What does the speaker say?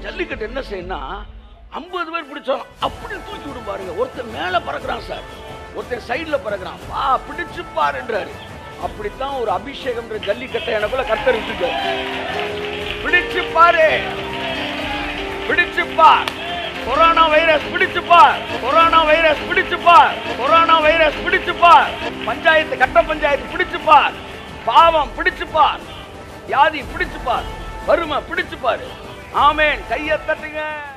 ஜல்லிக்கட்டு என்ன செய்யணும்னா ஐம்பது பேர் பிடிச்சோம் அப்படி தூக்கி விடும் பாருங்க ஒருத்தன் மேல பறக்குறான் சார் ஒருத்தன் சைடுல பறக்குறான் வா பிடிச்சு பாருன்றாரு அப்படித்தான் ஒரு அபிஷேகம்ன்ற ஜல்லிக்கட்டை எனக்குள்ள கர்த்தர் விட்டுட்டாரு பிடிச்சு பாரு பிடிச்சு பார் கொரோனா வைரஸ் பிடிச்சு பார் கொரோனா வைரஸ் பிடிச்சு பார் கொரோனா வைரஸ் பிடிச்சு பார் பஞ்சாயத்து கட்ட பஞ்சாயத்து பிடிச்சு பார் பாவம் பிடிச்சு பார் வியாதி பிடிச்சு பார் வறுமை பிடிச்சு பார் ஆமேன் கையை தட்டுங்க